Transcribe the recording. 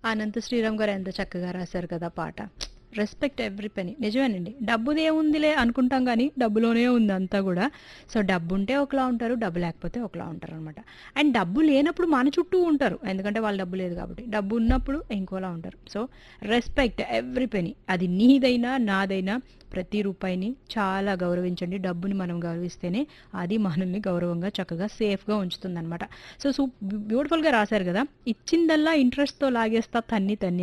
అనంత శ్రీరామ్ గారు ఎంత చక్కగా రాశారు కదా పాట రెస్పెక్ట్ ఎవ్రీ పెనీ నిజమేనండి డబ్బుదే ఉందిలే అనుకుంటాం కానీ డబ్బులోనే ఉంది అంతా కూడా సో డబ్బు ఉంటే ఒకలా ఉంటారు డబ్బు లేకపోతే ఒకలా ఉంటారు అనమాట అండ్ డబ్బు లేనప్పుడు మన చుట్టూ ఉంటారు ఎందుకంటే వాళ్ళ డబ్బు లేదు కాబట్టి డబ్బు ఉన్నప్పుడు ఇంకోలా ఉంటారు సో రెస్పెక్ట్ ఎవ్రీ పెనీ అది నీదైనా నాదైనా ప్రతి రూపాయిని చాలా గౌరవించండి డబ్బుని మనం గౌరవిస్తేనే అది మనల్ని గౌరవంగా చక్కగా సేఫ్గా ఉంచుతుంది అనమాట సో సూ బ్యూటిఫుల్గా రాశారు కదా ఇచ్చిందల్లా ఇంట్రెస్ట్తో లాగేస్తా తన్ని తన్ని